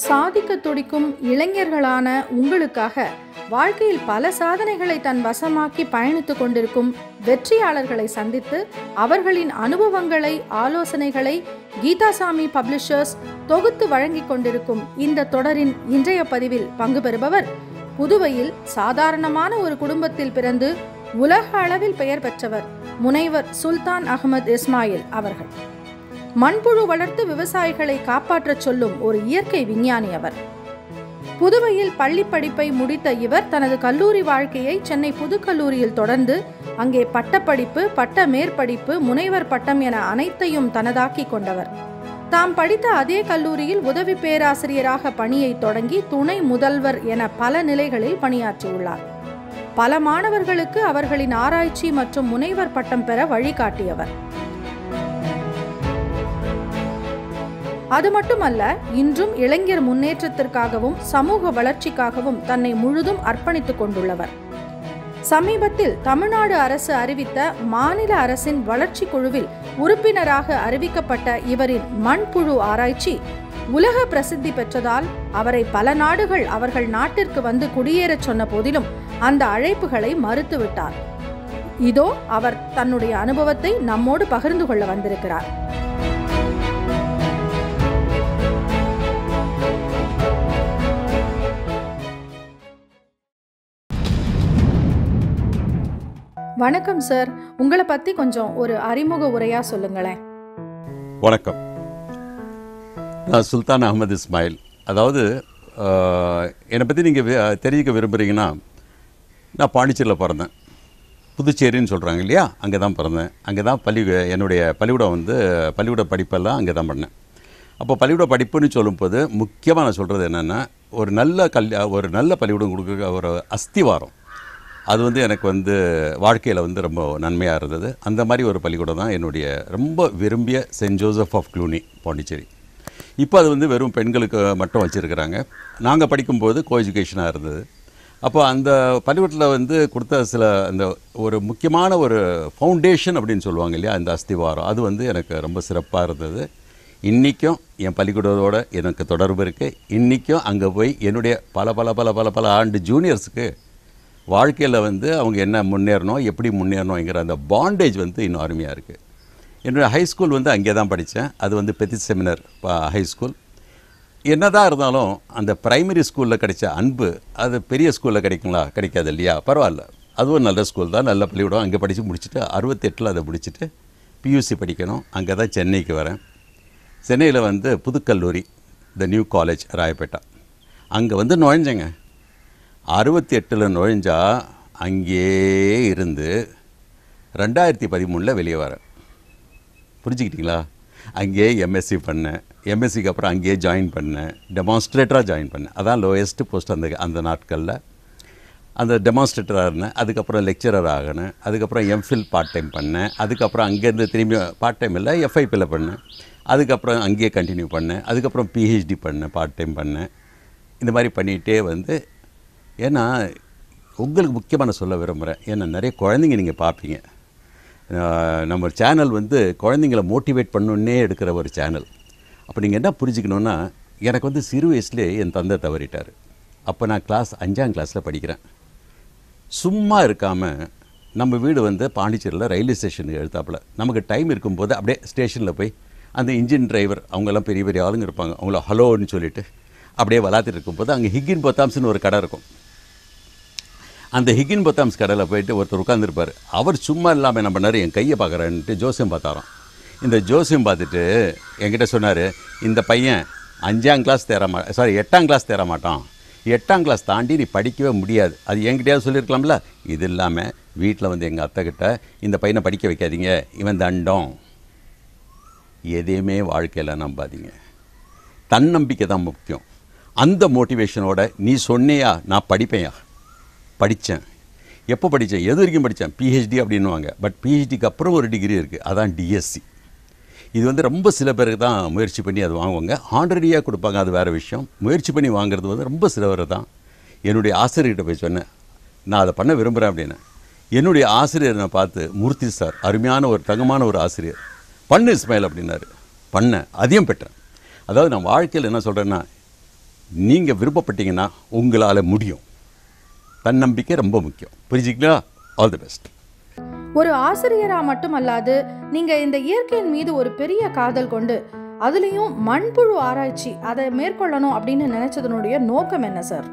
சாதிக்க துடிக்கும் இளைஞர்களான உங்களுக்காக வாழ்க்கையில் பல சாதனைகளை தன் வசமாக்கி பயணித்துக் கொண்டிருக்கும் வெற்றியாளர்களை சந்தித்து அவர்களின் அனுபவங்களை ஆலோசனைகளை கீதாசாமி பப்ளிஷர்ஸ் தொகுத்து வழங்கிக் கொண்டிருக்கும் இந்த தொடரின் இன்றைய பதிவில் பங்கு பெறுபவர் புதுவையில் சாதாரணமான ஒரு குடும்பத்தில் பிறந்து உலக அளவில் பெயர் பெற்றவர் முனைவர் சுல்தான் அகமது இஸ்மாயில் அவர்கள் மண்புழு வளர்த்து விவசாயிகளை காப்பாற்றச் சொல்லும் ஒரு இயற்கை விஞ்ஞானி அவர் புதுவையில் பள்ளி படிப்பை முடித்த இவர் தனது கல்லூரி வாழ்க்கையை சென்னை புதுக்கல்லூரியில் தொடர்ந்து அங்கே பட்டப்படிப்பு பட்ட மேற்படிப்பு முனைவர் பட்டம் என அனைத்தையும் தனதாக்கி கொண்டவர் தாம் படித்த அதே கல்லூரியில் உதவி பேராசிரியராக பணியை தொடங்கி துணை முதல்வர் என பல நிலைகளில் பணியாற்றியுள்ளார் பல மாணவர்களுக்கு அவர்களின் ஆராய்ச்சி மற்றும் முனைவர் பட்டம் பெற வழிகாட்டியவர் அது மட்டுமல்ல இன்றும் இளைஞர் முன்னேற்றத்திற்காகவும் சமூக வளர்ச்சிக்காகவும் தன்னை முழுதும் அர்ப்பணித்துக் கொண்டுள்ளவர் சமீபத்தில் தமிழ்நாடு அரசு அறிவித்த மாநில அரசின் வளர்ச்சி குழுவில் உறுப்பினராக அறிவிக்கப்பட்ட இவரின் மண்புழு ஆராய்ச்சி உலக பிரசித்தி பெற்றதால் அவரை பல நாடுகள் அவர்கள் நாட்டிற்கு வந்து குடியேறச் சொன்ன போதிலும் அந்த அழைப்புகளை மறுத்துவிட்டார் இதோ அவர் தன்னுடைய அனுபவத்தை நம்மோடு பகிர்ந்து கொள்ள வந்திருக்கிறார் வணக்கம் சார் உங்களை பத்தி கொஞ்சம் ஒரு அறிமுக உரையா சொல்லுங்களேன் வணக்கம் நான் சுல்தான் அகமது இஸ்மாயில் அதாவது ஆஹ், என்னை பற்றி நீங்கள் தெரிஞ்சுக்க விரும்புகிறீங்கன்னா நான் பாண்டிச்சேரியில் பிறந்தேன் புதுச்சேரின்னு சொல்கிறாங்க இல்லையா அங்கே தான் பிறந்தேன் அங்கே தான் பள்ளி என்னுடைய பள்ளிக்கூடம் வந்து பள்ளிக்கூட படிப்பெல்லாம் அங்கே தான் பண்ணேன் அப்போ பள்ளிக்கூட படிப்புன்னு சொல்லும்போது முக்கியமாக நான் சொல்கிறது என்னென்னா ஒரு நல்ல கல் ஒரு நல்ல பள்ளிக்கூடம் கொடுக்குற ஒரு அஸ்திவாரம் அது வந்து எனக்கு வந்து வாழ்க்கையில் வந்து ரொம்ப நன்மையாக இருந்தது அந்த மாதிரி ஒரு பள்ளிக்கூடம் தான் என்னுடைய ரொம்ப விரும்பிய Saint Joseph of Cluny Pondicherry இப்போ அது வந்து வெறும் பெண்களுக்கு மட்டும் வச்சுருக்கிறாங்க நாங்கள் படிக்கும்போது கோ எஜுகேஷனாக இருந்தது அப்போ அந்த பள்ளிக்கூடத்தில் வந்து கொடுத்த சில அந்த ஒரு முக்கியமான ஒரு ஃபவுண்டேஷன் அப்படின்னு சொல்லுவாங்க இல்லையா அந்த அஸ்திவாரம் அது வந்து எனக்கு ரொம்ப சிறப்பாக இருந்தது இன்றைக்கும் என் பள்ளிக்கூடத்தோட எனக்கு தொடர்பு இருக்குது இன்றைக்கும் அங்கே போய் என்னுடைய பல பல பல பல பல ஆண்டு ஜூனியர்ஸுக்கு வாழ்க்கையில் வந்து அவங்க என்ன முன்னேறணும் எப்படி முன்னேறணுங்கிற அந்த பாண்டேஜ் வந்து இன்னும் அருமையாக இருக்குது என்னுடைய ஹை ஸ்கூல் வந்து அங்கே தான் படித்தேன் அது வந்து பெத்தி செமினர் ஹை ஸ்கூல் என்னதான் இருந்தாலும் அந்த பிரைமரி ஸ்கூலில் கிடைச்ச அன்பு அது பெரிய ஸ்கூலில் கிடைக்குங்களா கிடைக்காது இல்லையா பரவாயில்ல அதுவும் நல்ல ஸ்கூல் தான் நல்ல பள்ளிக்கூடம் அங்கே படித்து முடிச்சுட்டு அறுபத்தெட்டில் அதை முடிச்சுட்டு பியூசி படிக்கணும் அங்கே தான் சென்னைக்கு வரேன் சென்னையில் வந்து புதுக்கல்லூரி த நியூ காலேஜ் ராயப்பேட்டா அங்கே வந்து நுழைஞ்சேங்க அறுபத்தி எட்டில் நுழைஞ்சா அங்கேயே இருந்து ரெண்டாயிரத்தி பதிமூணில் வெளியே வரேன் புரிஞ்சுக்கிட்டீங்களா அங்கேயே எம்எஸ்சி பண்ணேன் எம்எஸ்சிக்கு அப்புறம் அங்கேயே ஜாயின் பண்ணேன் டெமான்ஸ்ட்ரேட்டராக ஜாயின் பண்ணேன் அதான் லோயஸ்ட் போஸ்ட் அந்த அந்த நாட்களில் அந்த டெமான்ஸ்ட்ரேட்டராக இருந்தேன் அதுக்கப்புறம் லெக்சரர் ஆகினேன் அதுக்கப்புறம் எம்ஃபில் பார்ட் டைம் பண்ணேன் அதுக்கப்புறம் அங்கேருந்து திரும்பி பார்ட் டைம் இல்லை எஃப்ஐபியில் பண்ணேன் அதுக்கப்புறம் அங்கேயே கண்டினியூ பண்ணேன் அதுக்கப்புறம் பிஹெச்டி பண்ணேன் பார்ட் டைம் பண்ணேன் இந்த மாதிரி பண்ணிகிட்டே வந்து ஏன்னா உங்களுக்கு முக்கியமாக நான் சொல்ல விரும்புகிறேன் ஏன்னா நிறைய குழந்தைங்க நீங்கள் பார்ப்பீங்க ஆஹ் நம்ம சேனல் வந்து குழந்தைங்கள மோட்டிவேட் பண்ணணுன்னே எடுக்கிற ஒரு சேனல் அப்போ நீங்கள் என்ன புரிஞ்சுக்கணுன்னா எனக்கு வந்து சிறு வயசுலேயே என் தந்தை தவறிட்டார் அப்போ நான் கிளாஸ் அஞ்சாம் கிளாஸில் படிக்கிறேன் சும்மா இருக்காமல் நம்ம வீடு வந்து பாண்டிச்சேரியில் ரயில்வே ஸ்டேஷனுக்கு எழுத்தாப்புல நமக்கு டைம் இருக்கும்போது அப்படியே ஸ்டேஷனில் போய் அந்த இன்ஜின் டிரைவர் அவங்கெல்லாம் பெரிய பெரிய ஆளுங்க இருப்பாங்க அவங்கள ஹலோன்னு சொல்லிட்டு அப்படியே விளாத்திட்டு இருக்கும்போது அங்கே ஹிக்கின் பொத்தாம்ஸ்னு ஒரு கடை இருக்கும் அந்த ஹிகின் பொத்தாம்ஸ் கடையில் போயிட்டு ஒருத்தர் உட்காந்துருப்பார் அவர் சும்மா இல்லாமல் என்ன பண்ணார் என் கையை பார்க்குறேன்ட்டு ஜோசியம் பார்த்தாராம் இந்த ஜோசியம் பார்த்துட்டு என்கிட்ட சொன்னார் இந்த பையன் அஞ்சாம் கிளாஸ் தேர மா சாரி எட்டாம் கிளாஸ் தேர மாட்டான் எட்டாம் கிளாஸ் தாண்டி நீ படிக்கவே முடியாது அது என்கிட்டயாவது சொல்லியிருக்கலாம்ல இது இல்லாமல் வீட்டில் வந்து எங்கள் அத்தை கிட்ட இந்த பையனை படிக்க வைக்காதீங்க இவன் தண்டம் எதையுமே வாழ்க்கையில் நம்பாதீங்க தன்னம்பிக்கை தான் முக்கியம் அந்த மோட்டிவேஷனோட நீ சொன்னியா நான் படிப்பேயா படித்தேன் எப்போ படித்தேன் எது வரைக்கும் படித்தேன் பிஹெச்டி அப்படின்னுவாங்க பட் பிஹெச்டிக்கு அப்புறம் ஒரு டிகிரி இருக்குது அதான் டிஎஸ்சி இது வந்து ரொம்ப சில பேருக்கு தான் முயற்சி பண்ணி அது வாங்குவாங்க ஆண்டரடியாக கொடுப்பாங்க அது வேறு விஷயம் முயற்சி பண்ணி வாங்குறது வந்து ரொம்ப சிலவர் தான் என்னுடைய ஆசிரியர்கிட்ட போய் சொன்னேன் நான் அதை பண்ண விரும்புகிறேன் அப்படின்னு என்னுடைய ஆசிரியரை பார்த்து மூர்த்தி சார் அருமையான ஒரு தங்கமான ஒரு ஆசிரியர் பண்ணு இஸ்மாயில் அப்படின்னாரு பண்ணேன் அதையும் பெற்றேன் அதாவது நான் வாழ்க்கையில் என்ன சொல்கிறேன்னா நீங்கள் விருப்பப்பட்டீங்கன்னா உங்களால் முடியும் தன்னம்பிக்கை ரொம்ப முக்கியம் புரிஞ்சுங்களா ஆல் தி பெஸ்ட் ஒரு ஆசிரியரா மட்டுமல்லாது நீங்க இந்த இயற்கையின் மீது ஒரு பெரிய காதல் கொண்டு அதுலயும் மண்புழு ஆராய்ச்சி அதை மேற்கொள்ளணும் அப்படின்னு நினைச்சதனுடைய நோக்கம் என்ன சார்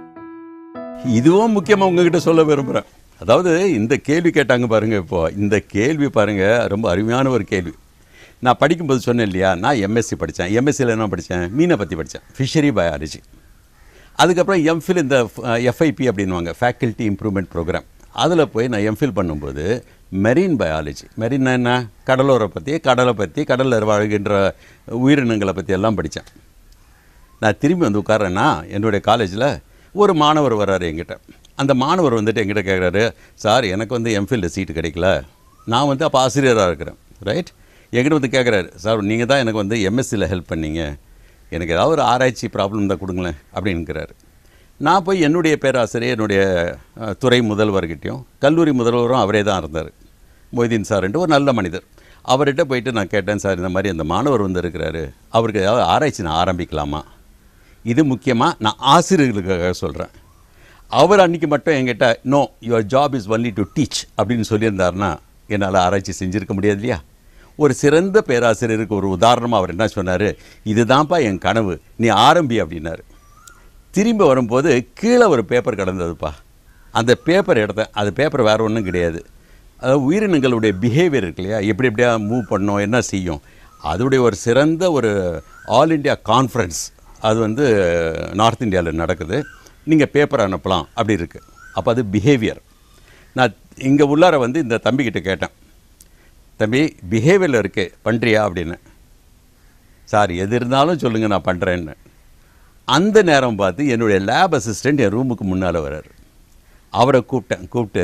இதுவும் முக்கியமாக உங்ககிட்ட சொல்ல விரும்புகிறேன் அதாவது இந்த கேள்வி கேட்டாங்க பாருங்க இப்போ இந்த கேள்வி பாருங்க ரொம்ப அருமையான ஒரு கேள்வி நான் படிக்கும்போது சொன்னேன் இல்லையா நான் எம்எஸ்சி படித்தேன் எம்எஸ்சியில் என்ன படித்தேன் மீனை பற்றி படித்தேன் ஃபிஷரி பயாலஜி அதுக்கப்புறம் எம்ஃபில் இந்த எஃப்ஐபி அப்படின்வாங்க ஃபேக்கல்ட்டி இம்ப்ரூவ்மெண்ட் ப்ரோக்ராம் அதில் போய் நான் எம்ஃபில் பண்ணும்போது மெரீன் பயாலஜி மெரீன் என்ன கடலோரை பற்றி கடலை பற்றி கடலில் வாழ்கின்ற உயிரினங்களை பற்றி எல்லாம் படித்தேன் நான் திரும்பி வந்து உட்கார்றேன்னா என்னுடைய காலேஜில் ஒரு மாணவர் வர்றாரு என்கிட்ட அந்த மாணவர் வந்துட்டு என்கிட்ட கேட்குறாரு சார் எனக்கு வந்து எம்ஃபில்ல சீட்டு கிடைக்கல நான் வந்து அப்போ ஆசிரியராக இருக்கிறேன் ரைட் என்கிட்ட வந்து கேட்குறாரு சார் நீங்கள் தான் எனக்கு வந்து எம்எஸ்சியில் ஹெல்ப் பண்ணீங்க எனக்கு ஏதாவது ஒரு ஆராய்ச்சி ப்ராப்ளம் தான் கொடுங்களேன் அப்படின்னுக்கிறாரு நான் போய் என்னுடைய பேராசிரியர் என்னுடைய அஹ், துறை முதல்வர்கிட்டையும் கல்லூரி முதல்வரும் அவரே தான் இருந்தார் மொய்தீன் சார்ன்ட்டு ஒரு நல்ல மனிதர் அவர்கிட்ட போயிட்டு நான் கேட்டேன் சார் இந்த மாதிரி அந்த மாணவர் வந்திருக்கிறாரு அவருக்கு ஏதாவது ஆராய்ச்சி நான் ஆரம்பிக்கலாமா இது முக்கியமாக நான் ஆசிரியர்களுக்காக சொல்கிறேன் அவர் அன்றைக்கி மட்டும் என்கிட்ட know your job is only to teach அப்படின்னு சொல்லியிருந்தாருன்னா என்னால் ஆராய்ச்சி செஞ்சுருக்க முடியாது இல்லையா ஒரு சிறந்த பேராசிரியருக்கு ஒரு உதாரணமாக அவர் என்ன சொன்னார் இதுதான்ப்பா என் கனவு நீ ஆரம்பி அப்படின்னாரு திரும்பி வரும்போது கீழே ஒரு பேப்பர் கிடந்ததுப்பா அந்த பேப்பர் எடுத்தேன் அது பேப்பர் வேறு ஒன்றும் கிடையாது அதாவது உயிரினங்களுடைய பிஹேவியர் இருக்கு இல்லையா எப்படி எப்படியா மூவ் பண்ணோம் என்ன செய்யும் அதோடைய ஒரு சிறந்த ஒரு ஆல் இண்டியா கான்ஃபரன்ஸ் அது வந்து நார்த் இந்தியாவில் நடக்குது நீங்கள் பேப்பர் அனுப்பலாம் அப்படி இருக்குது அப்போ அது பிஹேவியர் நான் இங்கே உள்ளார வந்து இந்த தம்பிக்கிட்ட கேட்டேன் தம்பி பிஹேவியரில் இருக்கு பண்ணுறியா அப்படின்னு சார் எது இருந்தாலும் சொல்லுங்கள் நான் பண்ணுறேன்னு அந்த நேரம் பார்த்து என்னுடைய லேப் அசிஸ்டண்ட் என் ரூமுக்கு முன்னால் வர்றாரு அவரை கூப்பிட்டேன் கூப்பிட்டு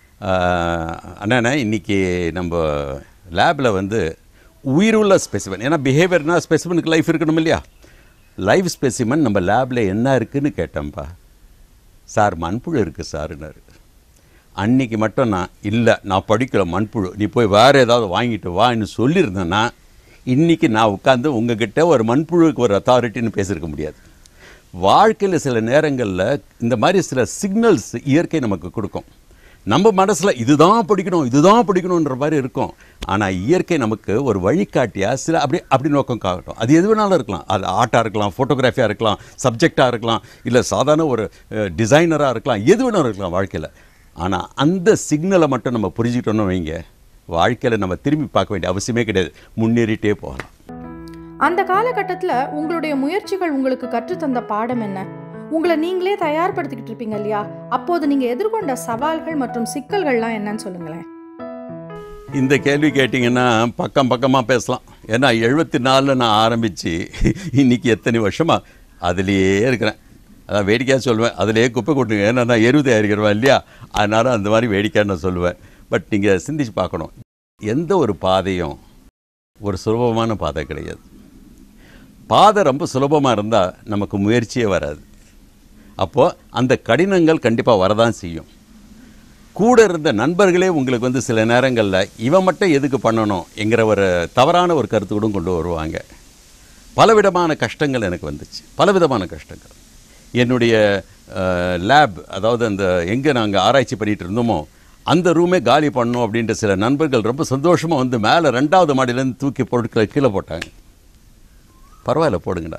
அண்ணா இன்னைக்கு நம்ம லேபில் வந்து உயிருள்ள ஸ்பெசிமன் ஏன்னா பிஹேவியர்னா ஸ்பெசிமனுக்கு லைஃப் இருக்கணும் இல்லையா லைஃப் ஸ்பெசிமன் நம்ம லேபில் என்ன இருக்குன்னு கேட்டேன்ப்பா சார் மண்புழு இருக்குது சாருன்னாரு அன்னைக்கு மட்டும் நான் இல்லை நான் படிக்கல மண்புழு நீ போய் வேறு ஏதாவது வாங்கிட்டு வான்னு சொல்லியிருந்தேன்னா இன்றைக்கி நான் உட்காந்து உங்ககிட்ட ஒரு மண்புழுவுக்கு ஒரு அத்தாரிட்டின்னு பேசியிருக்க முடியாது வாழ்க்கையில் சில நேரங்களில் இந்த மாதிரி சில சிக்னல்ஸ் இயற்கை நமக்கு கொடுக்கும் நம்ம மனசில் இதுதான் படிக்கணும் இதுதான் படிக்கணுன்ற மாதிரி இருக்கும் ஆனால் இயற்கை நமக்கு ஒரு வழிகாட்டியாக சில அப்படி அப்படி நோக்கம் காட்டும் அது எது வேணாலும் இருக்கலாம் அது ஆர்ட்டாக இருக்கலாம் ஃபோட்டோகிராஃபியாக இருக்கலாம் சப்ஜெக்டாக இருக்கலாம் இல்லை சாதாரண ஒரு டிசைனராக இருக்கலாம் எது வேணாலும் இருக்கலாம் வாழ்க்கையில் ஆனால் அந்த சிக்னலை மட்டும் நம்ம புரிஞ்சுக்கிட்டோம்னு வைங்க வாழ்க்கையில் நம்ம திரும்பி பார்க்க வேண்டிய அவசியமே கிடையாது முன்னேறிட்டே போகலாம் அந்த காலகட்டத்தில் உங்களுடைய முயற்சிகள் உங்களுக்கு கற்றுத்தந்த பாடம் என்ன உங்களை நீங்களே தயார்படுத்திக்கிட்டு இருப்பீங்க இல்லையா அப்போது நீங்க எதிர்கொண்ட சவால்கள் மற்றும் சிக்கல்கள்லாம் என்னன்னு சொல்லுங்களேன் இந்த கேள்வி கேட்டிங்கன்னா பக்கம் பக்கமாக பேசலாம் ஏன்னா எழுபத்தி நாலில் நான் ஆரம்பித்து இன்னைக்கு எத்தனை வருஷமா அதுலேயே இருக்கிறேன் அதான் வேடிக்கையாக சொல்லுவேன் அதிலேயே குப்பை கொட்டுங்க ஏன்னா நான் எருவு தயாரிக்கிறவன் இல்லையா அதனால் அந்த மாதிரி வேடிக்கையாக நான் சொல்லுவேன் பட் நீங்கள் சிந்திச்சு பார்க்கணும் எந்த ஒரு பாதையும் ஒரு சுலபமான பாதை கிடையாது பாதை ரொம்ப சுலபமாக இருந்தால் நமக்கு முயற்சியே வராது அப்போது அந்த கடினங்கள் கண்டிப்பாக வரதான் செய்யும் கூட இருந்த நண்பர்களே உங்களுக்கு வந்து சில நேரங்களில் இவன் மட்டும் எதுக்கு பண்ணணும் என்கிற ஒரு தவறான ஒரு கருத்து கூட கொண்டு வருவாங்க பலவிதமான கஷ்டங்கள் எனக்கு வந்துச்சு பலவிதமான கஷ்டங்கள் என்னுடைய லேப் அதாவது அந்த எங்கே நாங்கள் ஆராய்ச்சி பண்ணிகிட்டு இருந்தோமோ அந்த ரூமே காலி பண்ணோம் அப்படின்ற சில நண்பர்கள் ரொம்ப சந்தோஷமாக வந்து மேலே ரெண்டாவது மாடியிலேருந்து தூக்கி பொருட்களை கீழே போட்டாங்க பரவாயில்ல போடுங்கடா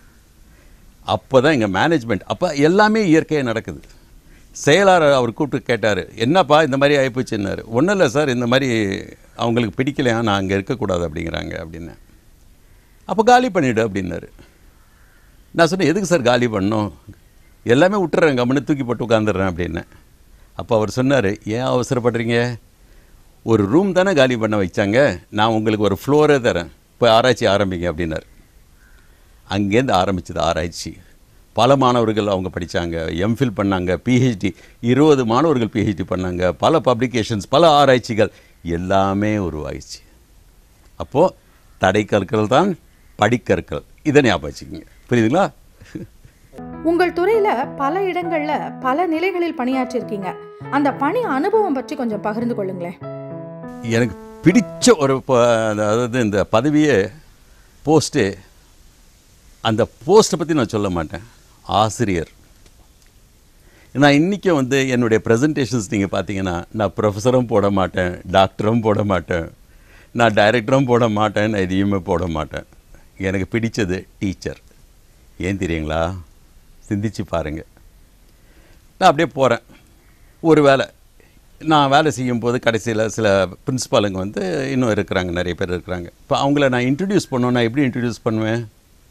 அப்போ தான் எங்கள் மேனேஜ்மெண்ட் அப்போ எல்லாமே இயற்கையாக நடக்குது செயலாளர் அவர் கூப்பிட்டு கேட்டார் என்னப்பா இந்த மாதிரி ஆகிப்போச்சுன்னாரு ஒன்றும் இல்லை சார் இந்த மாதிரி அவங்களுக்கு பிடிக்கலையா நான் அங்கே இருக்கக்கூடாது அப்படிங்கிறாங்க அப்படின்னு அப்போ காலி பண்ணிவிடு அப்படின்னாரு நான் சொன்னேன் எதுக்கு சார் காலி பண்ணோம் எல்லாமே விட்டுறேன் கம்முன்னு தூக்கி போட்டு உட்காந்துடுறேன் அப்படின்னு அப்போ அவர் சொன்னார் ஏன் அவசரப்படுறீங்க ஒரு ரூம் தானே காலி பண்ண வச்சாங்க நான் உங்களுக்கு ஒரு ஃப்ளோரே தரேன் போய் ஆராய்ச்சி ஆரம்பிங்க அப்படின்னாரு அங்கேருந்து ஆரம்பிச்சது ஆராய்ச்சி பல மாணவர்கள் அவங்க படித்தாங்க எம்ஃபில் பண்ணாங்க பிஹெச்டி இருபது மாணவர்கள் பிஹெச்டி பண்ணாங்க பல பப்ளிகேஷன்ஸ் பல ஆராய்ச்சிகள் எல்லாமே உருவாகிச்சு அப்போது தடை கற்கள் தான் படிக்கற்கள் இதை ஞாபகம் வச்சுக்கோங்க புரியுதுங்களா உங்கள் துறையில பல இடங்கள்ல பல நிலைகளில் பணியாற்றிருக்கீங்க அந்த பணி அனுபவம் பற்றி கொஞ்சம் பகிர்ந்து கொள்ளுங்களேன் எனக்கு பிடிச்ச ஒரு ப- அதாவது இந்த பதவியே போஸ்ட்டு அந்த போஸ்ட்டை பற்றி நான் சொல்ல மாட்டேன் ஆசிரியர் நான் இன்றைக்கும் வந்து என்னுடைய ப்ரெசன்டேஷன்ஸ் நீங்கள் பார்த்தீங்கன்னா நான் ப்ரொஃபஸரும் போட மாட்டேன் டாக்டரும் போட மாட்டேன் நான் டைரக்டரும் போட மாட்டேன் நான் எதையுமே போட மாட்டேன் எனக்கு பிடிச்சது டீச்சர் ஏன் தெரியுங்களா சிந்திச்சு பாருங்கள் நான் அப்படியே போகிறேன் ஒரு வேலை நான் வேலை செய்யும்போது கடைசியில் சில பிரின்ஸ்பாலுங்க வந்து இன்னும் இருக்கிறாங்க நிறைய பேர் இருக்கிறாங்க இப்போ அவங்கள நான் இன்ட்ரடியூஸ் பண்ணோன்னா எப்படி இன்ட்ரடியூஸ் பண்ணுவேன்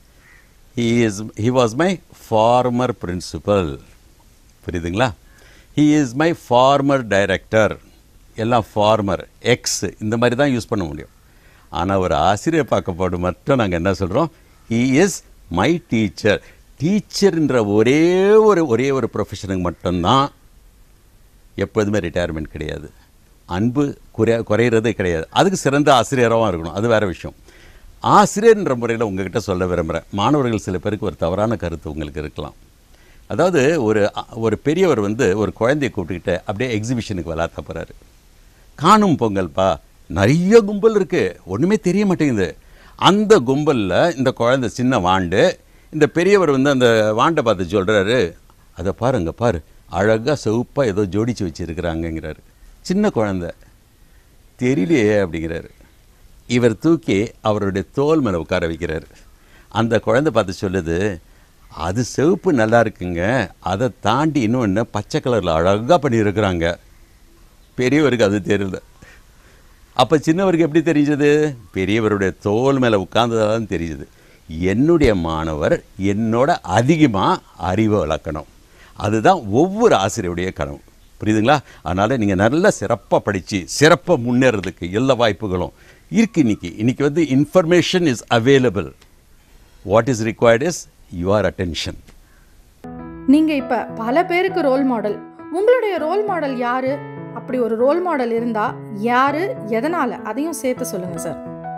he is he was my former principal புரியுதுங்களா he is my former director எல்லாம் ஃபார்மர் எக்ஸ் இந்த மாதிரி தான் யூஸ் பண்ண முடியும் ஆனால் ஒரு ஆசிரியர் பார்க்கப்போது மட்டும் நாங்கள் என்ன சொல்கிறோம் ஹீ இஸ் மை டீச்சர் டீச்சர்ன்ற ஒரே ஒரு ஒரே ஒரு ப்ரொஃபஷனுக்கு மட்டும்தான் எப்போதுமே ரிட்டையர்மெண்ட் கிடையாது அன்பு குறை குறையிறதே கிடையாது அதுக்கு சிறந்த ஆசிரியராகவும் இருக்கணும் அது வேறு விஷயம் ஆசிரியர்ன்ற முறையில் உங்ககிட்ட சொல்ல விரும்புகிறேன் மாணவர்கள் சில பேருக்கு ஒரு தவறான கருத்து உங்களுக்கு இருக்கலாம் அதாவது ஒரு ஒரு பெரியவர் வந்து ஒரு குழந்தையை கூப்பிட்டுக்கிட்டு அப்படியே எக்ஸிபிஷனுக்கு விளாத்த போகிறாரு காணும் பொங்கல்ப்பா நிறைய கும்பல் இருக்குது ஒன்றுமே தெரிய மாட்டேங்குது அந்த கும்பலில் இந்த குழந்தை சின்ன வாண்டு இந்த பெரியவர் வந்து அந்த வாண்டை பார்த்து சொல்கிறாரு அதை பாருங்க பாரு அழகாக செவுப்பாக ஏதோ ஜோடிச்சு வச்சுருக்கிறாங்கங்கிறாரு சின்ன குழந்தை தெரியலையே அப்படிங்கிறாரு இவர் தூக்கி அவருடைய தோல் மேலே உட்கார வைக்கிறாரு அந்த குழந்தை பார்த்து சொல்லுது அது செவப்பு நல்லா இருக்குங்க அதை தாண்டி இன்னொன்று பச்சை கலரில் அழகாக பண்ணியிருக்கிறாங்க பெரியவருக்கு அது தெரியல அப்போ சின்னவருக்கு எப்படி தெரிஞ்சது பெரியவருடைய தோல் மேலே உட்கார்ந்ததான் தெரியுது என்னுடைய மாணவர் என்னோட அதிகமாக அறிவை வளர்க்கணும் அதுதான் ஒவ்வொரு ஆசிரியருடைய கனவு புரியுதுங்களா அதனால் நீங்கள் நல்லா சிறப்பாக படித்து சிறப்பாக முன்னேறதுக்கு எல்லா வாய்ப்புகளும் இருக்குது இன்னைக்கு இன்றைக்கி வந்து information is available what is required is your attention நீங்க இப்ப பல பேருக்கு ரோல் மாடல் உங்களுடைய ரோல் மாடல் யாரு அப்படி ஒரு ரோல் மாடல் இருந்தா யாரு எதனால அதையும் சேர்த்து சொல்லுங்க சார்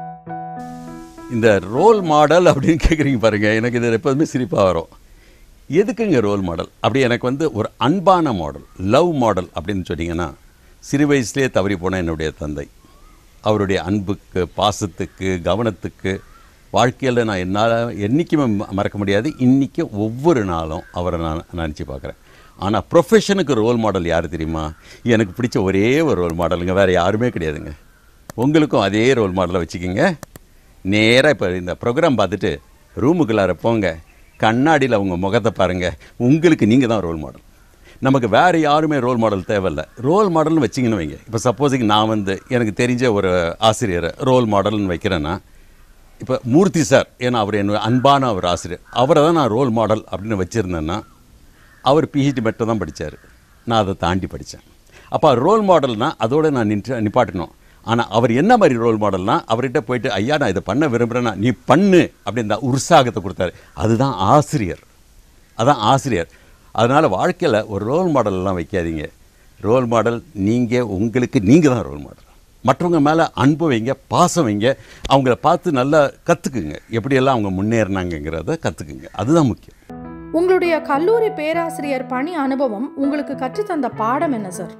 இந்த ரோல் மாடல் அப்படின்னு கேட்குறீங்க பாருங்கள் எனக்கு இது எப்போதுமே சிரிப்பாக வரும் எதுக்குங்க ரோல் மாடல் அப்படி எனக்கு வந்து ஒரு அன்பான மாடல் லவ் மாடல் அப்படின்னு சொன்னீங்கன்னா சிறு வயசுலேயே தவறி போன என்னுடைய தந்தை அவருடைய அன்புக்கு பாசத்துக்கு கவனத்துக்கு வாழ்க்கையில் நான் என்னால் என்றைக்குமே ம- மறக்க முடியாது இன்றைக்கும் ஒவ்வொரு நாளும் அவரை நான் நினச்சி பார்க்குறேன் ஆனால் ப்ரொஃபஷனுக்கு ரோல் மாடல் யார் தெரியுமா எனக்கு பிடிச்ச ஒரே ஒரு ரோல் மாடலுங்க வேறு யாருமே கிடையாதுங்க உங்களுக்கும் அதே ரோல் மாடலை வச்சுக்கிங்க நேராக இப்போ இந்த ப்ரோக்ராம் பார்த்துட்டு ரூமுக்குள்ளார போங்க கண்ணாடியில் அவங்க முகத்தை பாருங்கள் உங்களுக்கு நீங்கள் தான் ரோல் மாடல் நமக்கு வேறு யாருமே ரோல் மாடல் தேவையில்ல ரோல் மாடல்னு வச்சிங்கன்னு வைங்க இப்போ சப்போஸிங் நான் வந்து எனக்கு தெரிஞ்ச ஒரு ஆசிரியரை ரோல் மாடல்னு வைக்கிறேன்னா இப்போ மூர்த்தி சார் ஏன்னா அவர் என்னோட அன்பான ஒரு ஆசிரியர் அவரை தான் நான் ரோல் மாடல் அப்படின்னு வச்சுருந்தேன்னா அவர் பிஹெச்டி மட்டும் தான் படித்தார் நான் அதை தாண்டி படித்தேன் அப்போ ரோல் மாடல்னால் அதோட நான் நின்று நிப்பாட்டணும் ஆனால் அவர் என்ன மாதிரி ரோல் மாடல்னா அவர்கிட்ட போயிட்டு ஐயா நான் இதை பண்ண விரும்புகிறேன்னா நீ பண்ணு அப்படின்னு தான் உற்சாகத்தை கொடுத்தாரு அதுதான் ஆசிரியர் அதான் ஆசிரியர் அதனால் வாழ்க்கையில் ஒரு ரோல் மாடல்லாம் வைக்காதீங்க ரோல் மாடல் நீங்கள் உங்களுக்கு நீங்கள் தான் ரோல் மாடல் மற்றவங்க மேலே அன்பு வைங்க பாசம் வைங்க அவங்கள பார்த்து நல்லா கற்றுக்குங்க எப்படியெல்லாம் அவங்க முன்னேறினாங்கங்கிறத கற்றுக்குங்க அதுதான் முக்கியம் உங்களுடைய கல்லூரி பேராசிரியர் பணி அனுபவம் உங்களுக்கு கற்றுத்தந்த பாடம் என்ன சார்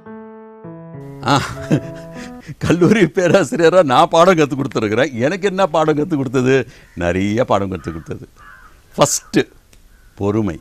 ஆ, கல்லூரி பேராசிரியராக நான் பாடம் கற்றுக் கொடுத்துருக்குறேன் எனக்கு என்ன பாடம் கற்றுக் கொடுத்தது நிறைய பாடம் கற்றுக் கொடுத்தது ஃபஸ்ட்டு பொறுமை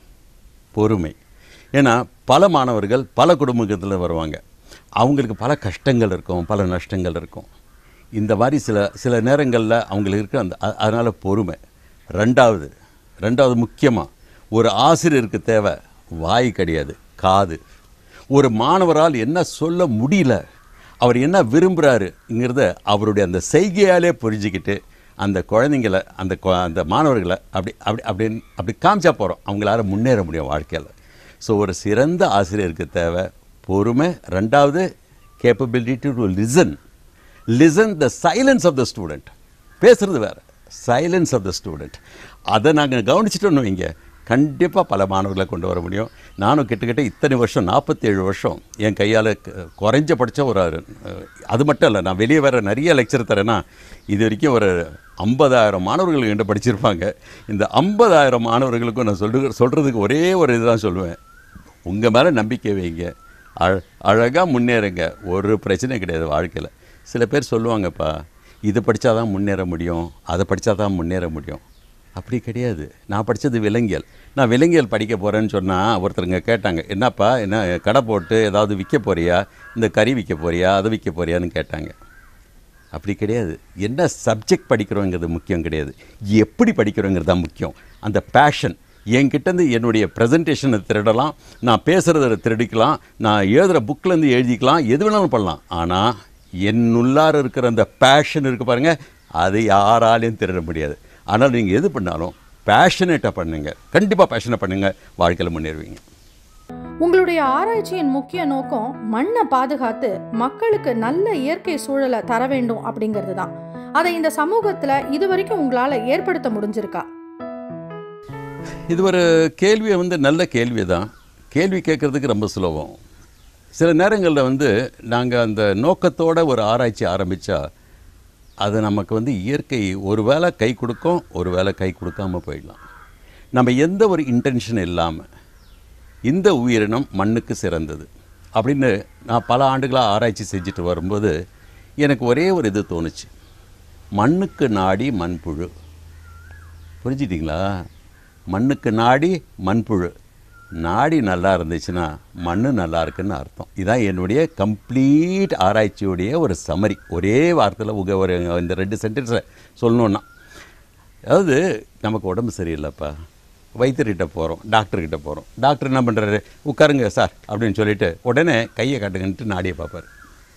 பொறுமை ஏன்னா பல மாணவர்கள் பல குடும்பத்தில் வருவாங்க அவங்களுக்கு பல கஷ்டங்கள் இருக்கும் பல நஷ்டங்கள் இருக்கும் இந்த மாதிரி சில சில நேரங்களில் அவங்களுக்கு இருக்க அந்த அ- அதனால பொறுமை ரெண்டாவது ரெண்டாவது முக்கியமாக ஒரு ஆசிரியருக்கு தேவை வாய் கிடையாது காது ஒரு மாணவரால் என்ன சொல்ல முடியல அவர் என்ன விரும்புகிறாருங்கிறத அவருடைய அந்த செய்கையாலே புரிஞ்சுக்கிட்டு அந்த குழந்தைங்கள அந்த கொ- அந்த மாணவர்களை அப்படி அப்படி அப்படின்னு அப்படி காமிச்சா போகிறோம் அவங்களால முன்னேற முடியும் வாழ்க்கையில் ஸோ ஒரு சிறந்த ஆசிரியருக்கு தேவை பொறுமை ரெண்டாவது capability to listen listen the silence of the student பேசுறது வேறு சைலன்ஸ் ஆஃப் த ஸ்டூடெண்ட் அதை நாங்கள் கவனிச்சிட்டோன்னு வைங்க கண்டிப்பாக பல மாணவர்களை கொண்டு வர முடியும் நானும் கிட்டத்தட்ட இத்தனை வருஷம் நாற்பத்தேழு வருஷம் என் கையால் குறைஞ்சபட்ச ஒரு அஹ், அது மட்டும் இல்லை நான் வெளியே வேறு நிறைய லெக்சர் தரேன்னா இது வரைக்கும் ஒரு ஐம்பதாயிரம் மாணவர்கள் என்கிட்ட படிச்சிருப்பாங்க இந்த ஐம்பதாயிரம் மாணவர்களுக்கும் நான் சொல்லு சொல்கிறதுக்கு ஒரே ஒரு இதுதான் சொல்லுவேன் உங்கள் மேலே நம்பிக்கை வைங்க அழ அழகாக முன்னேறுங்க ஒரு பிரச்சனையும் கிடையாது வாழ்க்கையில் சில பேர் சொல்லுவாங்கப்பா இது படித்தா தான் முன்னேற முடியும் அதை படித்தா தான் முன்னேற முடியும் அப்படி கிடையாது நான் படித்தது விலங்கியல் நான் விலங்கியல் படிக்க போகிறேன்னு சொன்னால் ஒருத்தருங்க கேட்டாங்க என்னப்பா என்ன கடை போட்டு ஏதாவது விற்க போறியா இந்த கறி விற்க போறியா அதை விற்க போறியான்னு கேட்டாங்க அப்படி கிடையாது என்ன சப்ஜெக்ட் படிக்கிறோங்கிறது முக்கியம் கிடையாது எப்படி படிக்கிறோங்கிறது தான் முக்கியம் அந்த பேஷன் என்கிட்டேருந்து என்னுடைய ப்ரெசன்டேஷனை திருடலாம் நான் பேசுகிறத திருடிக்கலாம் நான் எழுதுகிற புக்கிலேருந்து எழுதிக்கலாம் எது வேணாலும் பண்ணலாம் ஆனால் என்னுள்ளார இருக்கிற அந்த பேஷன் இருக்குது பாருங்கள் அது யாராலையும் திருட முடியாது ஆனால் நீங்கள் எது பண்ணாலும் பேஷனேட்டாக பண்ணுங்க கண்டிப்பாக பேஷனை பண்ணுங்க வாழ்க்கையில் முன்னேறுவீங்க உங்களுடைய ஆராய்ச்சியின் முக்கிய நோக்கம் மண்ணை பாதுகாத்து மக்களுக்கு நல்ல இயற்கை சூழலை தர வேண்டும் அப்படிங்கிறது தான் அதை இந்த சமூகத்துல இதுவரைக்கும் உங்களால ஏற்படுத்த முடிஞ்சிருக்கா இது ஒரு கேள்வியை வந்து நல்ல கேள்வி தான் கேள்வி கேட்குறதுக்கு ரொம்ப சுலபம் சில நேரங்களில் வந்து நாங்கள் அந்த நோக்கத்தோட ஒரு ஆராய்ச்சி ஆரம்பித்தா அது நமக்கு வந்து இயற்கை ஒரு வேளை கை கொடுக்கும் ஒரு வேளை கை கொடுக்காம போயிடலாம் நம்ம எந்த ஒரு இன்டென்ஷன் இல்லாமல் இந்த உயிரினம் மண்ணுக்கு சிறந்தது அப்படின்னு நான் பல ஆண்டுகளாக ஆராய்ச்சி செஞ்சுட்டு வரும்போது எனக்கு ஒரே ஒரு இது தோணுச்சு மண்ணுக்கு நாடி மண்புழு புரிஞ்சிட்டிங்களா மண்ணுக்கு நாடி மண்புழு நாடி நல்லா இருந்துச்சுன்னா மண்ணு நல்லா இருக்குன்னு அர்த்தம் இதான் என்னுடைய கம்ப்ளீட் ஆராய்ச்சியுடைய ஒரு சமரி ஒரே வார்த்தையில் உங்க ஒரு இந்த ரெண்டு சென்டென்ஸை சொல்லணுன்னா அதாவது நமக்கு உடம்பு சரியில்லைப்பா வைத்தியர்கிட்ட போகிறோம் டாக்டர்கிட்ட போகிறோம் டாக்டர் என்ன பண்ணுறாரு உட்காருங்க சார் அப்படின்னு சொல்லிட்டு உடனே கையை காட்டுங்கன்ட்டு நாடியை பார்ப்பார்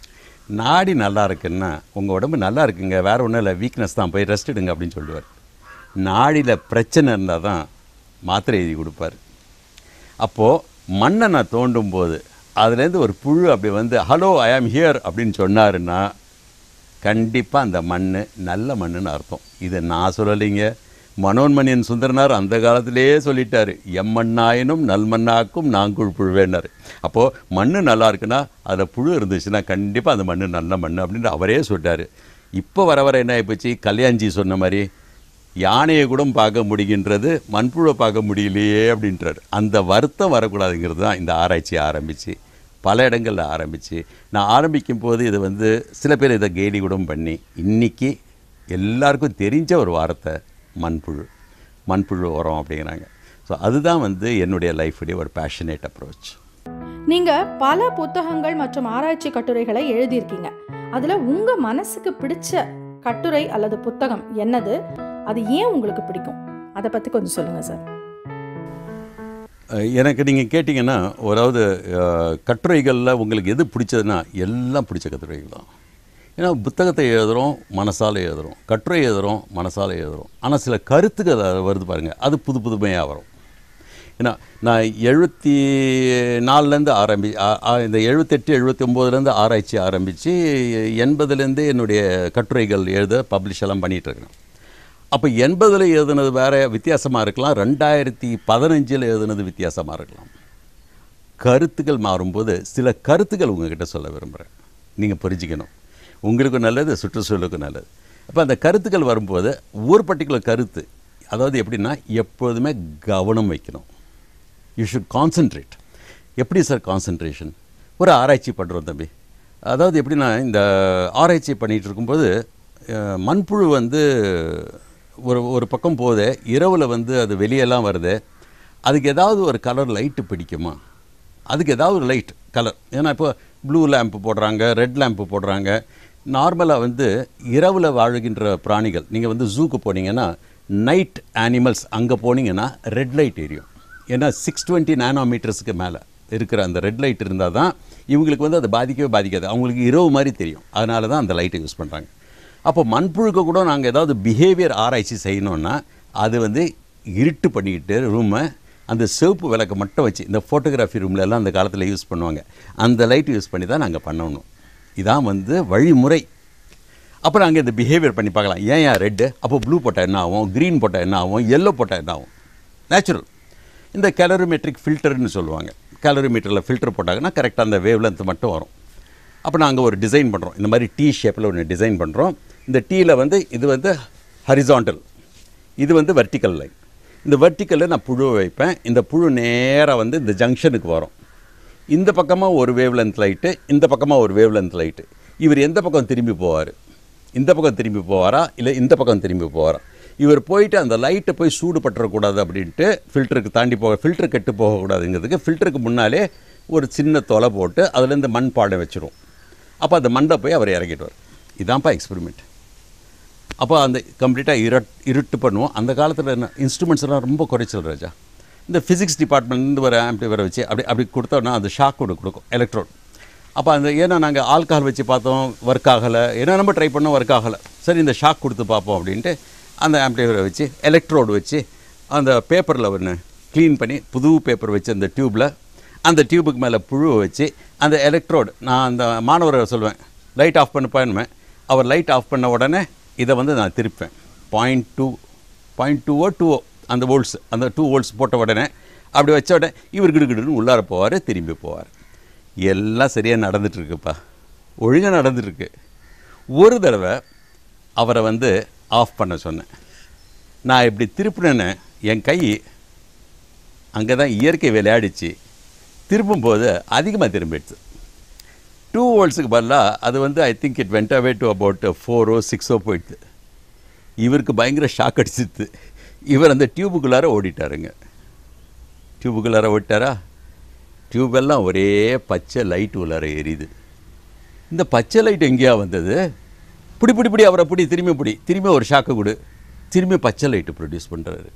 நாடி நல்லா இருக்குன்னா உங்கள் உடம்பு நல்லா இருக்குங்க வேறு ஒன்றும் இல்லை வீக்னஸ் தான் போய் ரெஸ்ட் எடுங்க அப்படின்னு சொல்லுவார் நாடியில் பிரச்சனை இருந்தால் தான் மாத்திரை எழுதி கொடுப்பார் அப்போது மண்ணை நான் தோண்டும் போது அதுலேருந்து ஒரு புழு அப்படி வந்து ஹலோ ஐ ஆம் ஹியர் அப்படின்னு சொன்னாருன்னா கண்டிப்பாக அந்த மண் நல்ல மண்ணுன்னு அர்த்தம் இதை நான் சொல்லலைங்க மனோன்மணியன் சுந்தரனார் அந்த காலத்திலேயே சொல்லிட்டாரு எம்மண்ணாயினும் நல்மண்ணாக்கும் நாங்குள் புழுவேன்னாரு அப்போது மண் நல்லா இருக்குன்னா அதில் புழு இருந்துச்சுன்னா கண்டிப்பாக அந்த மண் நல்ல மண் அப்படின்னு அவரே சொல்லிட்டாரு இப்போ வர வர என்ன ஆகிப்போச்சு கல்யாண்ஜி சொன்ன மாதிரி யானையை கூட பார்க்க முடிகின்றது மண்புழுவை பார்க்க முடியலையே அப்படின்றாரு அந்த வருத்தம் வரக்கூடாதுங்கிறது தான் இந்த ஆராய்ச்சி ஆரம்பித்து பல இடங்களில் ஆரம்பித்து நான் ஆரம்பிக்கும் போது இது வந்து சில பேர் இதை கேலி கூட பண்ணி இன்றைக்கி எல்லாருக்கும் தெரிஞ்ச ஒரு வார்த்தை மண்புழு மண்புழு உரம் அப்படிங்கிறாங்க ஸோ அதுதான் வந்து என்னுடைய லைஃபுடைய ஒரு பேஷனேட் அப்ரோச் நீங்க பல புத்தகங்கள் மற்றும் ஆராய்ச்சி கட்டுரைகளை எழுதியிருக்கீங்க அதுல உங்க மனசுக்கு பிடிச்ச கட்டுரை அல்லது புத்தகம் என்னது அது ஏன் உங்களுக்கு பிடிக்கும் அதை பத்தி கொஞ்சம் சொல்லுங்க சார் அஹ் எனக்கு நீங்கள் கேட்டிங்கன்னா அதாவது அஹ், கட்டுரைகளில் உங்களுக்கு எது பிடிச்சதுன்னா எல்லாம் பிடிச்ச கட்டுரைகள் தான் ஏன்னா புத்தகத்தை எழுதுகிறோம் மனசால எழுதுகிறோம் கட்டுரை எழுதுகிறோம் மனசால எழுதுகிறோம் ஆனால் சில கருத்துக்கள் அது வருது பாருங்கள் அது புது புதுமையாக வரும் ஏன்னா நான் எழுபத்தி நாலுலேருந்து ஆரம்பி ஆ- ஆ- இந்த எழுபத்தெட்டு எழுபத்தி ஒம்போதுலேருந்து ஆராய்ச்சி ஆரம்பித்து எண்பதுலேருந்து என்னுடைய கட்டுரைகள் எழுத பப்ளிஷ் எல்லாம் பண்ணிகிட்டு இருக்கிறேன் அப்போ எண்பதில் எழுதுனது வேற வித்தியாசமாக இருக்கலாம் ரெண்டாயிரத்தி பதினஞ்சில் எழுதுனது வித்தியாசமாக இருக்கலாம் கருத்துக்கள் மாறும்போது சில கருத்துக்கள் உங்ககிட்ட சொல்ல விரும்புகிறேன் நீங்கள் புரிஞ்சுக்கணும் உங்களுக்கும் நல்லது சுற்றுச்சூழலுக்கும் நல்லது அப்போ அந்த கருத்துக்கள் வரும்போது ஒரு பர்டிகுலர் கருத்து அதாவது எப்படின்னா எப்போதுமே கவனம் வைக்கணும் யூ ஷுட் கான்சென்ட்ரேட் எப்படி சார் கான்சென்ட்ரேஷன் ஒரு ஆராய்ச்சி பண்ணுறோம் தம்பி அதாவது எப்படின்னா இந்த ஆராய்ச்சி பண்ணிகிட்டு இருக்கும்போது அஹ், மண்புழு வந்து ஒரு ஒரு பக்கம் போதே இரவில் வந்து அது வெளியெல்லாம் வருது அதுக்கு ஏதாவது ஒரு கலர் லைட்டு பிடிக்குமா அதுக்கு ஏதாவது ஒரு லைட் கலர் ஏன்னா இப்போ ப்ளூ லேம்ப் போடுறாங்க ரெட் லேம்ப் போடுறாங்க நார்மலாக வந்து இரவில் வாழுகின்ற பிராணிகள் நீங்கள் வந்து ஜூக்கு போனீங்கன்னா நைட் அனிமல்ஸ் அங்கே போனீங்கன்னா ரெட் லைட் எரியும் ஏன்னா சிக்ஸ் டுவெண்ட்டி நானோமீட்டர்ஸ்க்கு மேலே இருக்கிற அந்த ரெட் லைட் இருந்தால் தான் இவங்களுக்கு வந்து அது பாதிக்கவே பாதிக்காது அவங்களுக்கு இரவு மாதிரி தெரியும் அதனால தான் அந்த லைட்டை யூஸ் பண்ணுறாங்க அப்போ மண்புழுக்க கூட நாங்கள் ஏதாவது பிஹேவியர் ஆராய்ச்சி செய்யணுன்னா அது வந்து இருட்டு பண்ணிக்கிட்டு ரூமை அந்த சிவப்பு விளக்கை மட்டும் வச்சு இந்த ஃபோட்டோகிராஃபி ரூம்ல எல்லாம் அந்த காலத்தில் யூஸ் பண்ணுவாங்க அந்த லைட் யூஸ் பண்ணி தான் நாங்கள் பண்ணணும் இதான் வந்து வழிமுறை அப்புறம் நாங்கள் இந்த பிஹேவியர் பண்ணி பார்க்கலாம் ஏன் ஏன் ரெட்டு அப்போ ப்ளூ போட்டால் என்ன ஆகும் க்ரீன் போட்டால் என்ன ஆகும் எல்லோ போட்டால் என்ன ஆகும் நேச்சுரல் இந்த கேலரிமெட்ரிக் ஃபில்டர்னு சொல்லுவாங்க கேலரிமீட்டரில் ஃபில்டர் போட்டாங்கன்னா கரெக்டாக அந்த வேவ் லென்த் மட்டும் வரும் அப்போ நாங்கள் ஒரு டிசைன் பண்ணுறோம் இந்த மாதிரி டீ ஷேப்பில் ஒன்று டிசைன் பண்ணுறோம் இந்த டீயில் வந்து இது வந்து ஹரிசாண்டல் இது வந்து வெர்டிக்கல் லைன் இந்த வெர்டிக்கலில் நான் புழு வைப்பேன் இந்த புழு நேராக வந்து இந்த ஜங்ஷனுக்கு வரும் இந்த பக்கமாக ஒரு வேவ் லென்த் லைட்டு இந்த பக்கமாக ஒரு வேவ் லென்த் லைட்டு இவர் எந்த பக்கம் திரும்பி போவார் இந்த பக்கம் திரும்பி போவாரா இல்லை இந்த பக்கம் திரும்பி போவாரா இவர் போயிட்டு அந்த லைட்டை போய் சூடு பற்றக்கூடாது அப்படின்ட்டு ஃபில்டருக்கு தாண்டி போக ஃபில்டர் கெட்டு போகக்கூடாதுங்கிறதுக்கு ஃபில்டருக்கு முன்னாலே ஒரு சின்ன தொலை போட்டு அதுலேருந்து மண் பாடம் வச்சிரும் அப்போ அந்த மண்டை போய் அவர் இறங்கிடுவார் இதான்ப்பா எக்ஸ்பெரிமெண்ட் அப்போ அந்த கம்ப்ளீட்டாக இருட் இருட்டு பண்ணுவோம் அந்த காலத்தில் என்ன இன்ஸ்ட்ருமெண்ட்ஸ் எல்லாம் ரொம்ப குறைச்சல் ராஜா இந்த ஃபிசிக்ஸ் டிபார்ட்மெண்ட்லேருந்து வர ஆம்பிளி வர வச்சு அப்படி அப்படி கொடுத்தோன்னா அது ஷாக் ஒன்று கொடுக்கும் எலக்ட்ரோட் அப்போ அந்த ஏன்னா நாங்கள் ஆல்கஹால் வச்சு பார்த்தோம் ஒர்க் ஆகலை ஏன்னா நம்ம ட்ரை பண்ணோம் ஒர்க் ஆகலை சரி இந்த ஷாக் கொடுத்து பார்ப்போம் அப்படின்ட்டு அந்த ஆம்பிளிஃபரை வச்சு எலக்ட்ரோடு வச்சு அந்த பேப்பரில் ஒன்று க்ளீன் பண்ணி புது பேப்பர் வச்சு அந்த டியூப்பில் அந்த டியூபுக்கு மேலே புழுவை வச்சு அந்த எலக்ட்ரோடு நான் அந்த மாணவரை சொல்லுவேன் லைட் ஆஃப் பண்ண பண்ணுவேன் அவர் லைட் ஆஃப் பண்ண உடனே இதை வந்து நான் திருப்பேன் பாயிண்ட் டூ பாயிண்ட் டூவோ டூவோ அந்த வோல்ட்ஸ் அந்த டூ வோல்ட்ஸ் போட்ட உடனே அப்படி வச்ச உடனே இவர் கிடுகிடுன்னு உள்ளார போவார் திரும்பி போவார் எல்லாம் சரியாக நடந்துட்டுருக்குப்பா ஒழுங்காக நடந்துட்டுருக்கு ஒரு தடவை அவரை வந்து ஆஃப் பண்ண சொன்னேன் நான் இப்படி திருப்பினேன்னு என் கை அங்கே தான் இயற்கை விளையாடிச்சு திருப்பும்போது அதிகமாக திரும்பிடுச்சு டூ வோல்ட்ஸுக்கு பதிலாக அது வந்து I think it went away to about ஃபோரோ சிக்ஸோ போயிடுது இவருக்கு பயங்கர ஷாக் அடிச்சிது இவர் அந்த டியூபுக்குள்ளார ஓடிட்டாருங்க டியூபுக்குள்ளார ஓடிட்டாரா டியூபெல்லாம் ஒரே பச்சை லைட் உள்ளார எரியுது இந்த பச்சை லைட் எங்கேயா வந்தது பிடி பிடி பிடி அவரை பிடி திரும்பி பிடி திரும்பி ஒரு ஷாக்கை கொடு திரும்பி பச்சை லைட்டு ப்ரொடியூஸ் பண்ணுறாரு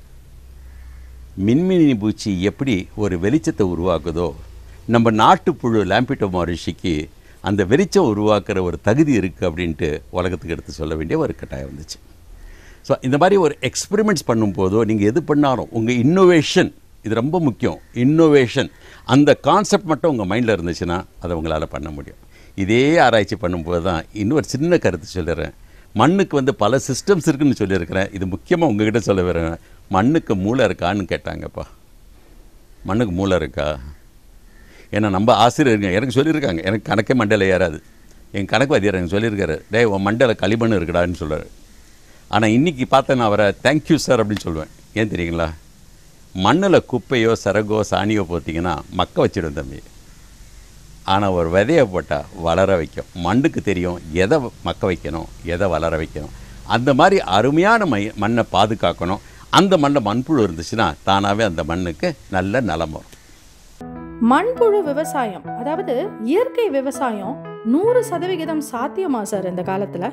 மின்மினி பூச்சி எப்படி ஒரு வெளிச்சத்தை உருவாக்குதோ நம்ம நாட்டுப்புழு லாம்பிட்டோ ரிஷிக்கு அந்த வெளிச்சம் உருவாக்குற ஒரு தகுதி இருக்குது அப்படின்ட்டு உலகத்துக்கு எடுத்து சொல்ல வேண்டிய ஒரு கட்டாயம் வந்துச்சு ஸோ இந்த மாதிரி ஒரு எக்ஸ்பெரிமெண்ட்ஸ் பண்ணும்போதோ நீங்கள் எது பண்ணாலும் உங்கள் இன்னோவேஷன் இது ரொம்ப முக்கியம் இன்னோவேஷன் அந்த கான்செப்ட் மட்டும் உங்கள் மைண்டில் இருந்துச்சுன்னா அதை உங்களால் பண்ண முடியும் இதே ஆராய்ச்சி பண்ணும்போது தான் இன்னொரு சின்ன கருத்து சொல்லிடுறேன் மண்ணுக்கு வந்து பல சிஸ்டம்ஸ் இருக்குன்னு சொல்லியிருக்கிறேன் இது முக்கியமாக உங்ககிட்ட சொல்ல வரேன் மண்ணுக்கு மூளை இருக்கான்னு கேட்டாங்கப்பா மண்ணுக்கு மூளை இருக்கா ஏன்னா நம்ம ஆசிரியருங்க எனக்கு சொல்லியிருக்காங்க எனக்கு கணக்கே மண்டையில் ஏறாது என் கணக்கு வாத்தியார் எனக்கு சொல்லியிருக்காரு டேய் உன் மண்டையில் களிமண் இருக்குடான்னு சொல்கிறாரு ஆனால் இன்றைக்கி பார்த்தேன் நான் அவரை தேங்க்யூ சார் அப்படின்னு சொல்லுவேன் ஏன் தெரியுங்களா மண்ணில் குப்பையோ சரகோ சாணியோ போட்டிங்கன்னா மக்க வச்சிடும் தம்பி ஆனால் ஒரு விதையை போட்டால் வளர வைக்கும் மண்ணுக்கு தெரியும் எதை மக்க வைக்கணும் எதை வளர வைக்கணும் அந்த மாதிரி அருமையான மை மண்ணை பாதுகாக்கணும் அந்த மண்ணில் மண்புழு இருந்துச்சுன்னா தானாகவே அந்த மண்ணுக்கு நல்ல நலம் வரும் மண்புழு விவசாயம் அதாவது இயற்கை விவசாயம் நூறு சதவிகிதம் சாத்தியமா சார் இந்த காலத்துல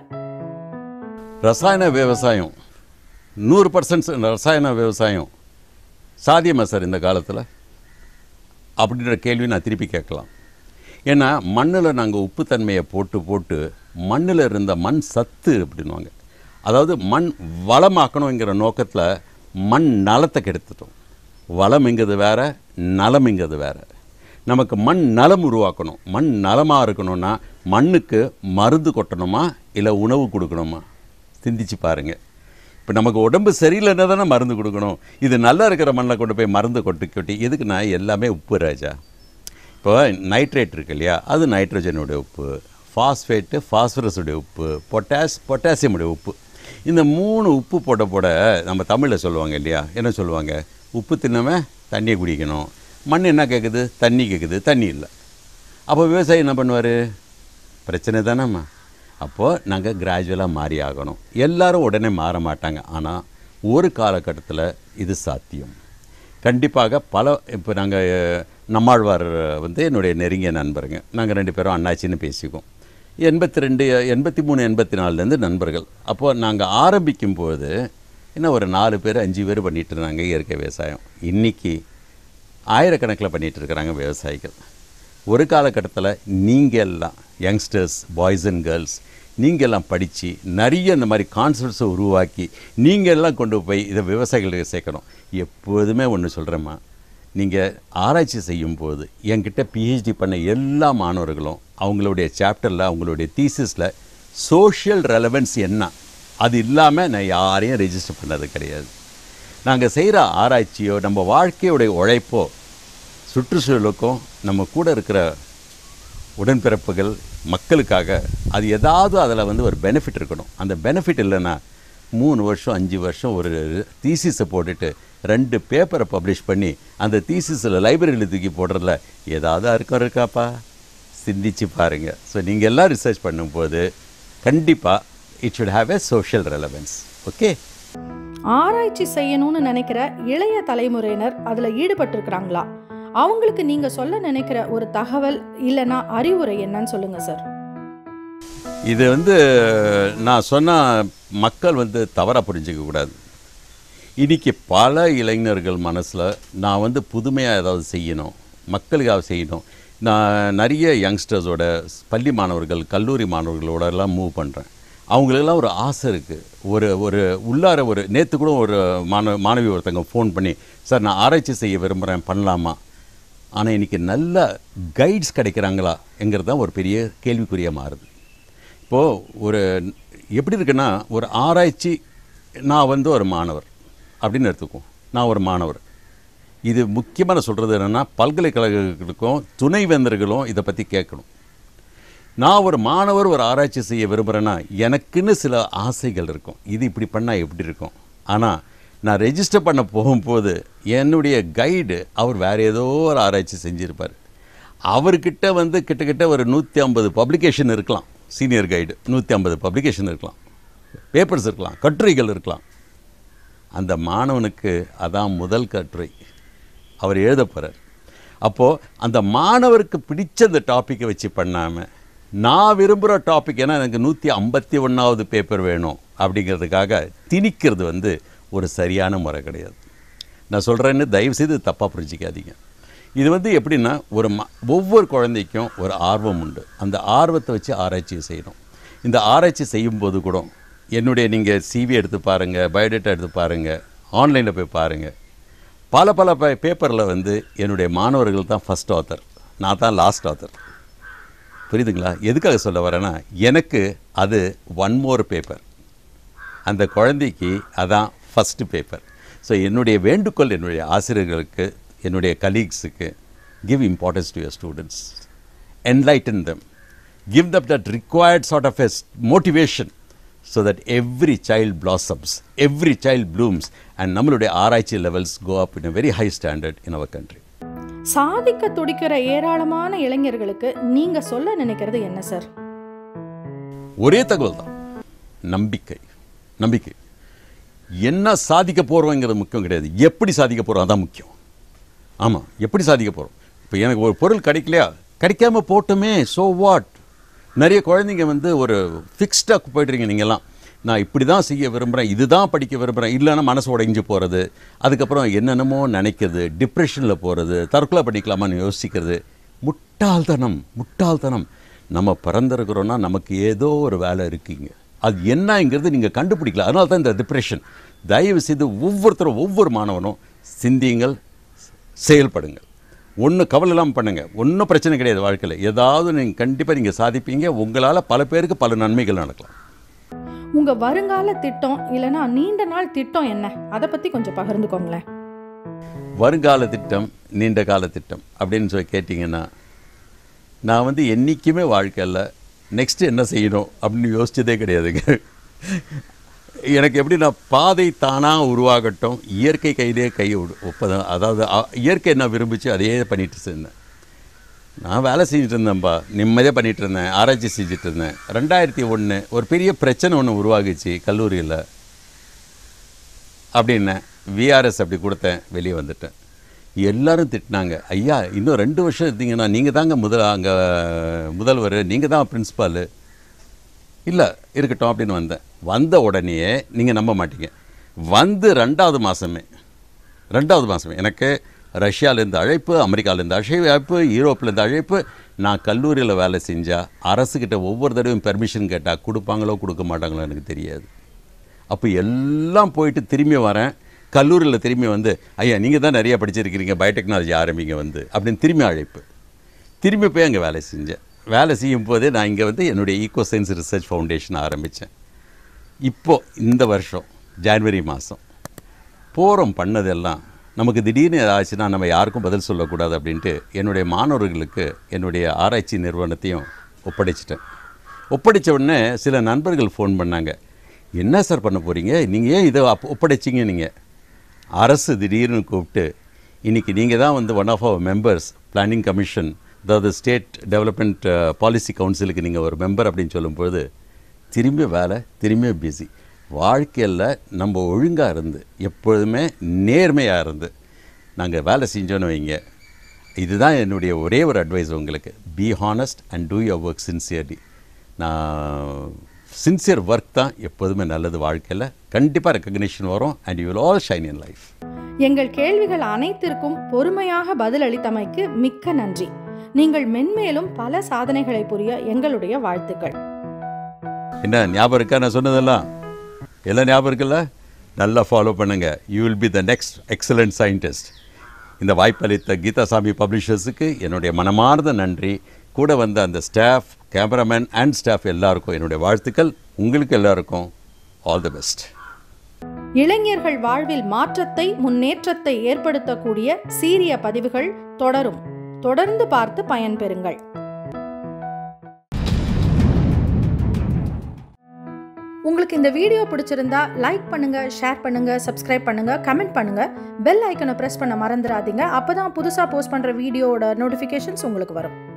ரசாயன விவசாயம் நூறு பர்சன்ட் ரசாயன விவசாயம் சாத்தியமா சார் இந்த காலத்தில் அப்படின்ற கேள்வி நான் திருப்பி கேட்கலாம் ஏன்னா மண்ணில் நாங்கள் உப்புத்தன்மையை போட்டு போட்டு மண்ணில் இருந்த மண் சத்து அப்படின்வாங்க அதாவது மண் வளமாக்கணுங்கிற நோக்கத்தில் மண் நலத்தை கெடுத்துட்டோம் வளம்ங்கிறது வேற நலம்ங்கிறது வேற நமக்கு மண் நலம் உருவாக்கணும் மண் நலமாக இருக்கணும்னா மண்ணுக்கு மருந்து கொட்டணுமா இல்லை உணவு கொடுக்கணுமா சிந்திச்சு பாருங்க இப்போ நமக்கு உடம்பு சரியில்லைன்னா தானே மருந்து கொடுக்கணும் இது நல்லா இருக்கிற மண்ணில் கொண்டு போய் மருந்து கொட்டி கொட்டி எதுக்குன்னா எல்லாமே உப்பு ராஜா இப்போ நைட்ரேட் இருக்கு இல்லையா அது நைட்ரஜனுடைய உப்பு ஃபாஸ்பேட்டு ஃபாஸ்பரஸுடைய உப்பு பொட்டாஸ் பொட்டாசியமுடைய உப்பு இந்த மூணு உப்பு போட போட நம்ம தமிழில் சொல்லுவாங்க இல்லையா என்ன சொல்லுவாங்க உப்பு தின்னவன் தண்ணியை குடிக்கணும் மண் என்ன கேட்குது தண்ணி கேட்குது தண்ணி இல்லை அப்போ விவசாயி என்ன பண்ணுவார் பிரச்சனை தானேம்மா அப்போது நாங்கள் கிராஜுவலாக மாறி ஆகணும் எல்லாரும் உடனே மாற மாட்டாங்க ஆனால் ஒரு காலகட்டத்தில் இது சாத்தியம் கண்டிப்பாக பல இப்போ நாங்கள் நம்மாழ்வார் வந்து என்னுடைய நெருங்கிய நண்பருங்க நாங்கள் ரெண்டு பேரும் அண்ணாச்சின்னு பேசிக்குவோம் எண்பத்தி ரெண்டு எண்பத்தி மூணு எண்பத்தி நாலுலேருந்து நண்பர்கள் அப்போது நாங்கள் ஆரம்பிக்கும் போது என்ன ஒரு நாலு பேர் அஞ்சு பேர் பண்ணிட்டு இருந்தாங்க இயற்கை விவசாயம் இன்றைக்கி ஆயிரக்கணக்கில் பண்ணிகிட்டு இருக்கிறாங்க விவசாயிகள் ஒரு காலகட்டத்தில் நீங்கள் எல்லாம் யங்ஸ்டர்ஸ் பாய்ஸ் அண்ட் கேர்ள்ஸ் நீங்கள் எல்லாம் படித்து நிறைய இந்த மாதிரி கான்செப்ட்ஸை உருவாக்கி நீங்கள் எல்லாம் கொண்டு போய் இதை விவசாயிகளுக்கு சேர்க்கணும் எப்போதுமே ஒன்று சொல்கிறேம்மா நீங்கள் ஆராய்ச்சி செய்யும்போது என்கிட்ட பிஹெச்டி பண்ண எல்லா மாணவர்களும் அவங்களுடைய சாப்டரில் அவங்களுடைய தீசிஸில் சோஷியல் ரெலவென்ஸ் என்ன அது இல்லாமல் நான் யாரையும் ரெஜிஸ்டர் பண்ணது கிடையாது நாங்கள் செய்கிற ஆராய்ச்சியோ நம்ம வாழ்க்கையுடைய உழைப்போ சுற்றுச்சூழலுக்கும் நம்ம கூட இருக்கிற உடன்பிறப்புகள் மக்களுக்காக அது ஏதாவது அதில் வந்து ஒரு பெனிஃபிட் இருக்கணும் அந்த பெனிஃபிட் இல்லைன்னா மூணு வருஷம் அஞ்சு வருஷம் ஒரு தீசிஸை போட்டுட்டு ரெண்டு பேப்பரை பப்ளிஷ் பண்ணி அந்த தீசிஸில் லைப்ரரியில் தூக்கி போடுறதுல ஏதாவது அர்த்தம் இருக்காப்பா சிந்திச்சு பாருங்கள் ஸோ நீங்கள் எல்லாம் ரிசர்ச் பண்ணும்போது கண்டிப்பாக it should have a social relevance okay ஆராய்ச்சி செய்யணும்னு நினைக்கிற இளைய தலைமுறையினர் அதில் ஈடுபட்டிருக்கிறாங்களா அவங்களுக்கு நீங்கள் சொல்ல நினைக்கிற ஒரு தகவல் இல்லைன்னா அறிவுரை என்னன்னு சொல்லுங்கள் சார் இது வந்து நான் சொன்ன மக்கள் வந்து தவறாக புரிஞ்சிக்க கூடாது இன்னைக்கு பல இளைஞர்கள் மனசில் நான் வந்து புதுமையாக ஏதாவது செய்யணும் மக்களுக்காக செய்யணும் நான் நிறைய யங்ஸ்டர்ஸோட பள்ளி மாணவர்கள் கல்லூரி மாணவர்களோட எல்லாம் மூவ் பண்ணுறேன் அவங்களுக்கெல்லாம் ஒரு ஆசை இருக்குது ஒரு ஒரு உள்ளார ஒரு நேற்று கூட ஒரு மாணவ மாணவி ஒருத்தங்க ஃபோன் பண்ணி சார் நான் ஆராய்ச்சி செய்ய விரும்புகிறேன் பண்ணலாமா ஆனால் இன்றைக்கி நல்ல கைட்ஸ் கிடைக்கிறாங்களா என்கிறது தான் ஒரு பெரிய கேள்விக்குறியாக மாறுது இப்போது ஒரு எப்படி இருக்குன்னா ஒரு ஆராய்ச்சி நான் வந்து ஒரு மாணவர் அப்படின்னு எடுத்துக்குவோம் நான் ஒரு மாணவர் இது முக்கியமான சொல்கிறது என்னென்னா பல்கலைக்கழகங்களுக்கும் துணைவேந்தர்களும் இதை பற்றி கேட்கணும் நான் ஒரு மாணவர் ஒரு ஆராய்ச்சி செய்ய விரும்புகிறேன்னா எனக்குன்னு சில ஆசைகள் இருக்கும் இது இப்படி பண்ணால் எப்படி இருக்கும் ஆனால் நான் ரெஜிஸ்டர் பண்ண போகும்போது என்னுடைய கைடு அவர் வேறு ஏதோ ஒரு ஆராய்ச்சி செஞ்சுருப்பார் அவர்கிட்ட வந்து கிட்டத்தட்ட ஒரு நூற்றி ஐம்பது பப்ளிகேஷன் இருக்கலாம் சீனியர் கைடு நூற்றி ஐம்பது பப்ளிகேஷன் இருக்கலாம் பேப்பர்ஸ் இருக்கலாம் கட்டுரைகள் இருக்கலாம் அந்த மாணவனுக்கு அதான் முதல் கட்டுரை அவர் எழுத போகிறார் அப்போது அந்த மாணவருக்கு பிடிச்ச அந்த டாப்பிக்கை வச்சு பண்ணாமல் நான் விரும்புகிற டாபிக் ஏன்னா எனக்கு நூற்றி ஐம்பத்தி ஒன்றாவது பேப்பர் வேணும் அப்படிங்கிறதுக்காக திணிக்கிறது வந்து ஒரு சரியான முறை கிடையாது நான் சொல்கிறேன்னு தயவுசெய்து தப்பாக புரிஞ்சிக்காதீங்க இது வந்து எப்படின்னா ஒரு ம ஒவ்வொரு குழந்தைக்கும் ஒரு ஆர்வம் உண்டு அந்த ஆர்வத்தை வச்சு ஆராய்ச்சி செய்யணும் இந்த ஆராய்ச்சி செய்யும்போது கூட என்னுடைய நீங்கள் சிவி எடுத்து பாருங்கள் பயோடேட்டா எடுத்து பாருங்கள் ஆன்லைனில் போய் பாருங்கள் பல பல பே பேப்பரில் வந்து என்னுடைய மாணவர்கள் தான் ஃபஸ்ட் ஆத்தர் நான் தான் லாஸ்ட் ஆத்தர் புரியுதுங்களா எதுக்காக சொல்ல வரேன்னா எனக்கு அது ஒன் மோர் பேப்பர் அந்த குழந்தைக்கு அதான் ஃபஸ்ட்டு பேப்பர் ஸோ என்னுடைய வேண்டுகோள் என்னுடைய ஆசிரியர்களுக்கு என்னுடைய கலீக்ஸுக்கு give importance to your students enlighten them give them that required sort of a motivation so that every child blossoms every child blooms and நம்மளுடைய ஆராய்ச்சி levels go up in a very high standard in our country சாதிக்க துடிக்கிற ஏராளமான இளைஞர்களுக்கு நீங்கள் சொல்ல நினைக்கிறது என்ன சார் ஒரே தகவல் தான் நம்பிக்கை நம்பிக்கை என்ன சாதிக்க போகிறோங்கிறது முக்கியம் கிடையாது எப்படி சாதிக்க போகிறோம் அதான் முக்கியம் ஆமாம் எப்படி சாதிக்க போகிறோம் இப்போ எனக்கு ஒரு பொருள் கிடைக்கலையா கிடைக்காம போட்டுமே ஸோ வாட் நிறைய குழந்தைங்க வந்து ஒரு ஃபிக்ஸ்டாக போய்ட்றீங்க நீங்கள்லாம் நான் இப்படி தான் செய்ய விரும்புகிறேன் இதுதான் படிக்க விரும்புகிறேன் இல்லைன்னா மனசு உடைஞ்சு போகிறது அதுக்கப்புறம் என்னென்னமோ நினைக்கிறது டிப்ரெஷனில் போகிறது தற்கொலை பண்ணிக்கலாமான்னு யோசிக்கிறது முட்டாள்தனம் முட்டாள்தனம் நம்ம பிறந்திருக்கிறோன்னா நமக்கு ஏதோ ஒரு வேலை இருக்குங்க அது என்னங்கிறது நீங்கள் கண்டுபிடிக்கல அதனால தான் இந்த டிப்ரெஷன் தயவு செய்து ஒவ்வொருத்தரும் ஒவ்வொரு மாணவனும் சிந்தியுங்கள் செயல்படுங்கள் ஒன்றும் கவலை இல்லாமல் பண்ணுங்கள் ஒன்றும் பிரச்சனை கிடையாது வாழ்க்கையில் ஏதாவது நீங்கள் கண்டிப்பாக நீங்கள் சாதிப்பீங்க உங்களால் பல பேருக்கு பல நன்மைகள் நடக்கலாம் உங்க வருங்கால திட்டம் இல்லைன்னா நீண்ட நாள் திட்டம் என்ன அதை பத்தி கொஞ்சம் பகிர்ந்துக்கோங்களேன் வருங்கால திட்டம் நீண்ட கால திட்டம் அப்படின்னு சொல்லி கேட்டிங்கன்னா நான் வந்து என்றைக்குமே வாழ்க்கையில் நெக்ஸ்ட் என்ன செய்யணும் அப்படின்னு யோசிச்சதே கிடையாதுங்க எனக்கு எப்படி நான் பாதை தானாக உருவாகட்டும் இயற்கை கையிலே கை விடு ஒப்பதம் அதாவது அ- இயற்கை என்ன விரும்பிச்சு அதையே பண்ணிட்டு இருந்தேன் நான் வேலை செஞ்சுட்டு இருந்தேன்ப்பா நிம்மதியாக பண்ணிட்டு இருந்தேன் ஆராய்ச்சி செஞ்சுட்டு இருந்தேன் ரெண்டாயிரத்தி ஒன்று ஒரு பெரிய பிரச்சனை ஒன்று உருவாகிச்சு கல்லூரியில் அப்படின்னேன் விஆர்எஸ் அப்படி கொடுத்தேன் வெளியே வந்துட்டேன் எல்லாரும் திட்டினாங்க ஐயா இன்னும் ரெண்டு வருஷம் இருந்தீங்கன்னா நீங்கள் தாங்க முதல் அங்கே முதல்வர் நீங்கள் தான் பிரின்ஸ்பாலு இல்லை இருக்கட்டும் அப்படின்னு வந்தேன் வந்த உடனேயே நீங்கள் நம்ப மாட்டீங்க வந்து ரெண்டாவது மாதமே ரெண்டாவது மாதமே எனக்கு ரஷ்யாவிலேருந்து அழைப்பு அமெரிக்காவிலேருந்து அழைப்பு யூரோப்லேருந்து அழைப்பு நான் கல்லூரியில் வேலை செஞ்சால் அரசுக்கிட்ட ஒவ்வொரு தடவையும் பெர்மிஷன் கேட்டால் கொடுப்பாங்களோ கொடுக்க மாட்டாங்களோ எனக்கு தெரியாது அப்போ எல்லாம் போயிட்டு திரும்பி வரேன் கல்லூரியில் திரும்பி வந்து ஐயா நீங்கள் தான் நிறைய படிச்சிருக்கிறீங்க பயோடெக்னாலஜி ஆரம்பிங்க வந்து அப்படின்னு திரும்பி அழைப்பு திரும்பி போய் அங்கே வேலை செஞ்சேன் வேலை செய்யும் போதே நான் இங்கே வந்து என்னுடைய ஈகோ சயின்ஸ் ரிசர்ச் ஃபவுண்டேஷன் ஆரம்பித்தேன் இப்போது இந்த வருஷம் ஜான்வரி மாதம் போகிறோம் பண்ணதெல்லாம் நமக்கு திடீர்னு ஏதாச்சுன்னா நம்ம யாருக்கும் பதில் சொல்லக்கூடாது அப்படின்ட்டு என்னுடைய மாணவர்களுக்கு என்னுடைய ஆராய்ச்சி நிறுவனத்தையும் ஒப்படைச்சிட்டேன் ஒப்படைச்ச உடனே சில நண்பர்கள் ஃபோன் பண்ணாங்க என்ன சார் பண்ண போகிறீங்க நீங்கள் ஏன் இதை அப் ஒப்படைச்சிங்க நீங்கள் அரசு திடீர்னு கூப்பிட்டு இன்றைக்கி நீங்கள் தான் வந்து one of our members planning commission அதாவது ஸ்டேட் டெவலப்மெண்ட் பாலிசி கவுன்சிலுக்கு நீங்கள் ஒரு மெம்பர் அப்படின்னு சொல்லும்பொழுது திரும்பி வேலை திரும்பி பிஸி வாழ்க்கையில் நம்ம ஒழுங்காக இருந்து எப்பொழுதுமே நேர்மையாக இருந்து நாங்கள் வேலை செஞ்சோன்னு வைங்க இதுதான் என்னுடைய ஒரே ஒரு அட்வைஸ் உங்களுக்கு be honest and do your work sincerely நான் சின்சியர் ஒர்க் தான் எப்போதுமே நல்லது வாழ்க்கையில் கண்டிப்பாக ரெக்கக்னிஷன் வரும் and you will all shine in life எங்கள் கேள்விகள் அனைத்திற்கும் பொறுமையாக பதிலளித்தமைக்கு மிக்க நன்றி நீங்கள் மென்மேலும் பல சாதனைகளை புரிய எங்களுடைய வாழ்த்துக்கள் என்ன ஞாபகம் இருக்கா நான் சொன்னதெல்லாம் எல்லாம் ஞாபகம் இருக்குல்ல நல்லா ஃபாலோ பண்ணுங்க you will be the next excellent scientist இந்த வாய்ப்பளித்த கீதாசாமி பப்ளிஷர்ஸுக்கு என்னுடைய மனமார்ந்த நன்றி கூட வந்த அந்த ஸ்டாஃப் கேமராமேன் அண்ட் ஸ்டாஃப் எல்லாருக்கும் என்னுடைய வாழ்த்துக்கள் உங்களுக்கு எல்லாருக்கும் ஆல் தி பெஸ்ட் இளைஞர்கள் வாழ்வில் மாற்றத்தை முன்னேற்றத்தை ஏற்படுத்தக்கூடிய சீரிய பதிவுகள் தொடரும் தொடர்ந்து பார்த்து பயன்பெறுங்கள் உங்களுக்கு இந்த வீடியோ பிடிச்சிருந்தா லைக் பண்ணுங்க ஷேர் பண்ணுங்க சப்ஸ்கிரைப் பண்ணுங்க கமெண்ட் பண்ணுங்க பெல் ஐக்கனை பிரஸ் பண்ண மறந்துடாதீங்க அப்பதான் புதுசா போஸ்ட் பண்ற வீடியோவோட நோட்டிஃபிகேஷன்ஸ் உங்களுக்கு வரும்